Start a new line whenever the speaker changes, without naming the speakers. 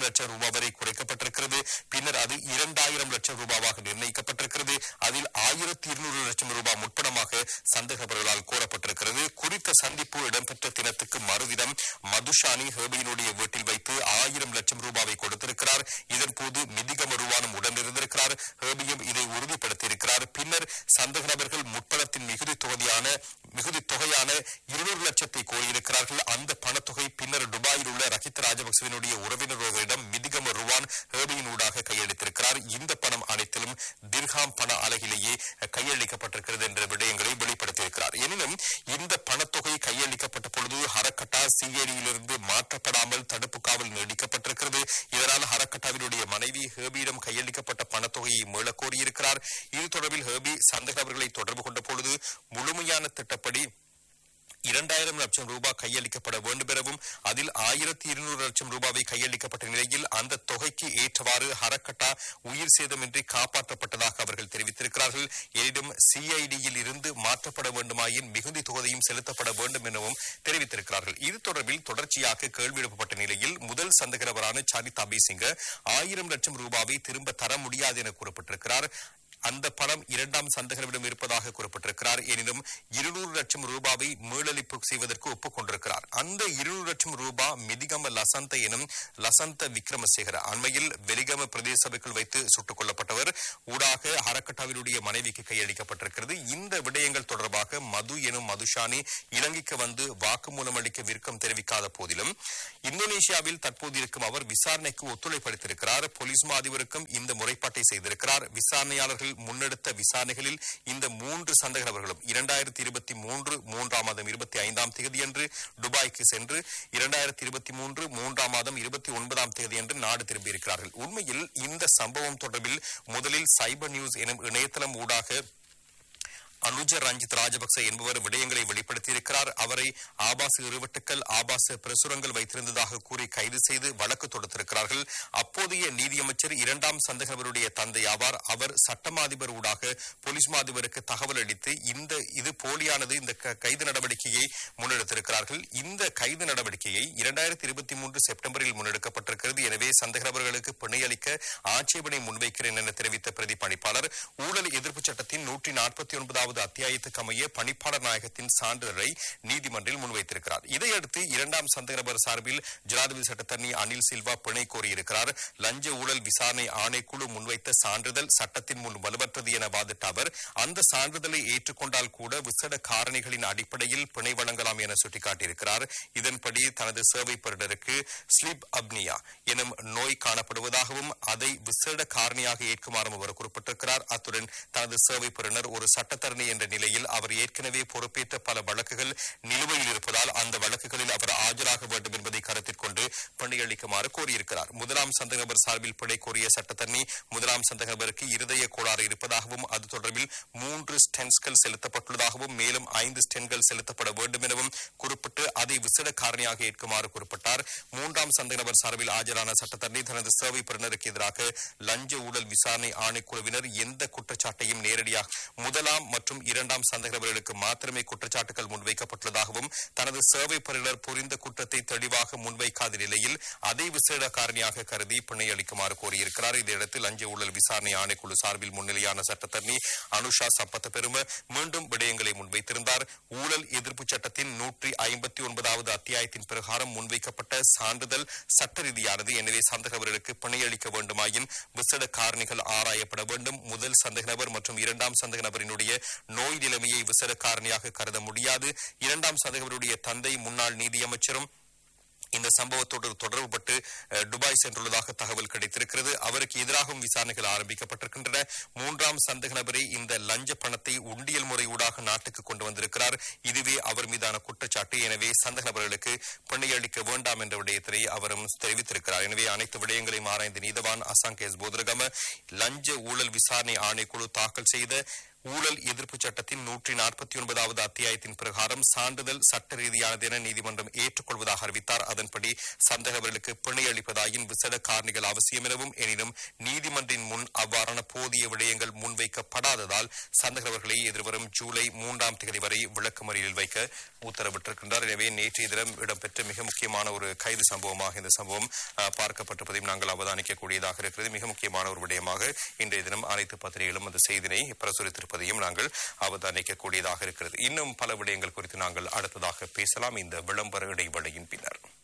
லட்சம் ரூபாய் வரை குறைக்கப்பட்டிருக்கிறது பின்னர் அது இரண்டாயிரம் லட்சம் ரூபாவாக நிர்ணயிக்கப்பட்டிருக்கிறது அதில் ஆயிரத்தி இருநூறு லட்சம் ரூபாய் முற்பணமாக சந்தேக நபர்களால் கோரப்பட்டிருக்கிறது குறித்த சந்திப்பு இடம்பெற்ற தினத்துக்கு மறுதினம் மதுஷானி ஹேபியினுடைய வீட்டில் வைத்து ஆயிரம் லட்சம் ரூபாவை கொடுத்திருக்கிறார் இதன்போது மிதிகம ரூபானும் உடன் இருந்திருக்கிறார் ஹேபியும் இதை உறுதிப்படுத்தியிருக்கிறார் பின்னர் சந்தேக நபர்கள் முற்பணத்தின் மிகுதி தொகையான மிகுதி தொகையான இருநூறு லட்சத்தை கோரியிருக்கிறார்கள் அந்த பணத்தொகை பின்னர் துபாயில் உள்ள ரஹித் ராஜபக்சவினுடைய உறவினர்களிடம் மிதிகம ருவான் ஹேபியின் ஊடாக கையளித்திருக்கிறார் இந்த பணம் அனைத்திலும் திர்ஹாம் பண அலகிலேயே கையளிக்கப்பட்டிருக்கிறது என்ற விடயங்களை வெளிப்படுத்தியிருக்கிறார் எனினும் இந்த பணத்தொகை கையளிக்கப்பட்ட பொழுது ஹரக்கட்டா சிஐடியிலிருந்து மாற்றப்படாமல் தடுப்பு காவல் நீடிக்கப்பட்டிருக்கிறது இதனால் ஹரக்கட்டாவினுடைய மனைவி ஹேபியிடம் கையளிக்கப்பட்ட பணத்தொகையை மீள கோரியிருக்கிறார் இது தொடர்பில் ஹேபி சந்தேக நபர்களை தொடர்பு கொண்ட பொழுது முழுமையான திட்டப்படி இரண்டாயிரம் லட்சம் ரூபாய் கையளிக்கப்பட வேண்டும் எனவும் அதில் ஆயிரத்தி இருநூறு லட்சம் ரூபாவை கையளிக்கப்பட்ட நிலையில் அந்த தொகைக்கு ஏற்றவாறு ஹரக்கட்டா உயிர் சேதமின்றி காப்பாற்றப்பட்டதாக அவர்கள் தெரிவித்திருக்கிறார்கள் எனினும் சிஐடியில் இருந்து மாற்றப்பட வேண்டுமாயின் மிகுதி தொகையும் செலுத்தப்பட வேண்டும் எனவும் தெரிவித்திருக்கிறார்கள் இது தொடர்பில் தொடர்ச்சியாக கேள்வி எழுப்பப்பட்ட நிலையில் முதல் சந்தேக நபரான சாரித் அபிசிங்க ஆயிரம் லட்சம் ரூபாவை திரும்ப தர முடியாது என கூறப்பட்டிருக்கிறார் அந்த பணம் இரண்டாம் சந்தகரிடம் இருப்பதாக கூறப்பட்டிருக்கிறார் எனினும் இருநூறு லட்சம் ரூபாவை மீளளிப்பு செய்வதற்கு ஒப்புக்கொண்டிருக்கிறார் அந்த இருநூறு லட்சம் ரூபாய் மிதிகம லசந்த எனும் லசந்த விக்ரமசேகர அண்மையில் வெலிகம பிரதேச சபைக்குள் வைத்து சுட்டுக் கொல்லப்பட்டவர் ஊடாக ஹரக்கட்டாவினுடைய மனைவிக்கு கையளிக்கப்பட்டிருக்கிறது இந்த விடயங்கள் தொடர்பாக மது எனும் மதுஷானி இலங்கைக்கு வந்து வாக்குமூலம் அளிக்க விருக்கம் தெரிவிக்காத போதிலும் இந்தோனேஷியாவில் தற்போது இருக்கும் அவர் விசாரணைக்கு ஒத்துழைப்படுத்தியிருக்கிறார் போலீஸ் மா அதிபருக்கும் இந்த முறைப்பாட்டை செய்திருக்கிறார் விசாரணையாளர்கள் முன்னெடுத்த விசாரணைகளில் இந்த மூன்று சந்தேக நபர்களும் இரண்டாயிரத்தி இருபத்தி மூன்று மூன்றாம் மாதம் இருபத்தி ஐந்தாம் தேதியன்று துபாய்க்கு சென்று இரண்டாயிரத்தி இருபத்தி மூன்று மூன்றாம் மாதம் இருபத்தி ஒன்பதாம் தேதியன்று நாடு திரும்பியிருக்கிறார்கள் உண்மையில் இந்த சம்பவம் தொடர்பில் முதலில் சைபர் நியூஸ் எனும் இணையதளம் ஊடாக அனுஜ ரஞ்சித் ராஜபக்ச என்பவர் விடயங்களை வெளிப்படுத்தியிருக்கிறார் அவரை ஆபாச இருவட்டுக்கள் ஆபாச பிரசுரங்கள் வைத்திருந்ததாக கூறி கைது செய்து வழக்கு தொடுத்திருக்கிறார்கள் அப்போதைய நீதியமைச்சர் இரண்டாம் சந்தேக நபருடைய தந்தை ஆவார் அவர் சட்டமாதிபர் ஊடாக போலீஸ் மாதிபருக்கு தகவல் அளித்து இந்த இது போலியானது இந்த க- கைது நடவடிக்கையை முன்னெடுத்திருக்கிறார்கள் இந்த கைது நடவடிக்கையை இரண்டாயிரத்தி இருபத்தி மூன்று செப்டம்பரில் முன்னெடுக்கப்பட்டிருக்கிறது எனவே சந்தேக நபர்களுக்கு பிணை அளிக்க ஆட்சேபனை முன்வைக்கிறேன் என தெரிவித்த பிரதி பணிப்பாளர் ஊழல் எதிர்ப்பு சட்டத்தின் நூற்றி நாற்பத்தி ஒன்பதாவது அத்தியாயத்துக்கு அமைய பணிப்பாளர் நாயகத்தின் சான்றிதழை நீதிமன்றில் முன்வைத்திருக்கிறார் இதையடுத்து இரண்டாம் சந்தேக நபர் சார்பில் ஜனாதிபதி சட்டத்தரணி அனில் சில்வா பிணை கோரியிருக்கிறார் லஞ்ச ஊழல் விசாரணை ஆணைக்குழு முன்வைத்த சான்றிதழ் சட்டத்தின் முன் வலுவற்றது என வாதிட்ட அவர் அந்த சான்றிதழை ஏற்றுக்கொண்டால் கூட விசேட காரணிகளின் அடிப்படையில் பிணை வழங்கலாம் என சுட்டிக்காட்டியிருக்கிறார் இதன்படி தனது சேவை பெறுநருக்கு ஸ்லீப் அப்னியா எனும் நோய் காணப்படுவதாகவும் அதை விசேட காரணியாக ஏற்குமாறும் அவர் குறிப்பிட்டிருக்கிறார் அத்துடன் தனது சேவை பெறுநர் ஒரு சட்டத்தரணி என்ற நிலையில் அவர் ஏற்கனவே பொறுப்பேற்ற பல வழக்குகள் நிலுவையில் இருப்பதால் அந்த வழக்குகளில் அவர் ஆஜராக வேண்டும் என்பதை கருத்தில் கொண்டு பணியளிக்குமாறு கோரியிருக்கிறார் முதலாம் சந்தேக நபர் சார்பில் பிழை கோரிய சட்டத்தரணி முதலாம் சந்தேக நபருக்கு இருதய கோளாறு இருப்பதாகவும் அது தொடர்பில் மூன்று ஸ்டென்ஸ்கள் செலுத்தப்பட்டுள்ளதாகவும் மேலும் ஐந்து ஸ்டென்கள் செலுத்தப்பட வேண்டும் எனவும் குறிப்பிட்டு அதை விசேட காரணியாக ஏற்குமாறு குறிப்பிட்டார் மூன்றாம் சந்தேக நபர் சார்பில் ஆஜரான சட்டத்தரணி தனது சேவை பெறுநருக்கு எதிராக லஞ்ச ஊழல் விசாரணை ஆணைக்குழுவினர் எந்த குற்றச்சாட்டையும் நேரடியாக முதலாம் மற்றும் இரண்டாம் சந்தேக நபர்களுக்கு மாத்திரமே குற்றச்சாட்டுகள் முன்வைக்கப்பட்டுள்ளதாகவும் தனது சேவை பெறுநர் புரிந்த குற்றத்தை தெளிவாக முன்வைக்காத நிலையில் அதை விசேட காரணியாக கருதி பிணை அளிக்குமாறு கோரியிருக்கிறார் இதையடுத்து லஞ்ச ஊழல் விசாரணை ஆணைக்குழு சார்பில் முன்னிலையான சட்டத்தரணி அனுஷா சப்பத்த பெரும மீண்டும் விடயங்களை முன்வைத்திருந்தார் ஊழல் எதிர்ப்பு சட்டத்தின் நூற்றி ஐம்பத்தி ஒன்பதாவது அத்தியாயத்தின் பிரகாரம் முன்வைக்கப்பட்ட சான்றிதழ் சட்ட ரீதியானது எனவே சந்தேக நபர்களுக்கு பிணை அளிக்க வேண்டுமாயின் விசேட காரணிகள் ஆராயப்பட வேண்டும் முதல் சந்தேக நபர் மற்றும் இரண்டாம் சந்தேக நபரினுடைய நோய் நிலைமையை விசேட காரணியாக கருத முடியாது இரண்டாம் சந்தேக நபருடைய தந்தை முன்னாள் நீதியமைச்சரும் இந்த சம்பவத்தோடு தொடர்புபட்டு அஹ், துபாய் சென்றுள்ளதாக தகவல் கிடைத்திருக்கிறது அவருக்கு எதிராகவும் விசாரணைகள் ஆரம்பிக்கப்பட்டிருக்கின்றன மூன்றாம் சந்தேக நபரை இந்த லஞ்ச பணத்தை உண்டியல் முறை ஊடாக நாட்டுக்கு கொண்டு வந்திருக்கிறார் இதுவே அவர் மீதான குற்றச்சாட்டு எனவே சந்தேக நபர்களுக்கு பிணை அளிக்க வேண்டாம் என்ற விடயத்தினை அவரும் தெரிவித்திருக்கிறார் எனவே அனைத்து விடயங்களையும் ஆராய்ந்த நீதவான் அசாங் எஸ் போதரகம லஞ்ச ஊழல் விசாரணை ஆணைக்குழு தாக்கல் செய்த ஊழல் எதிர்ப்பு சட்டத்தின் நூற்றி நாற்பத்தி ஒன்பதாவது அத்தியாயத்தின் பிரகாரம் சான்றிதழ் சட்ட ரீதியானது என நீதிமன்றம் ஏற்றுக்கொள்வதாக அறிவித்தார் அதன்படி சந்தேகவர்களுக்கு பிணை அளிப்பதாயின் விசேட காரணிகள் அவசியம் எனவும் எனினும் நீதிமன்றின் முன் அவ்வாறான போதிய விடயங்கள் முன்வைக்கப்படாததால் சந்தேகவர்களை எதிர்வரும் ஜூலை மூன்றாம் தேதி வரை விளக்குமறியலில் வைக்க உத்தரவிட்டிருக்கின்றார் எனவே நேற்றைய தினம் இடம்பெற்ற மிக முக்கியமான ஒரு கைது சம்பவமாக இந்த சம்பவம் அஹ், பார்க்கப்பட்டிருப்பதையும் நாங்கள் அவதானிக்கக்கூடியதாக இருக்கிறது மிக முக்கியமான ஒரு விடயமாக இன்றைய தினம் அனைத்து பத்திரிகைகளும் அந்த செய்தினை பிரசுரித்திருப்பதையும் நாங்கள் அவதானிக்கக்கூடியதாக இருக்கிறது இன்னும் பல விடயங்கள் குறித்து நாங்கள் அடுத்ததாக பேசலாம் இந்த விளம்பர இடைவெளியின் பின்னர்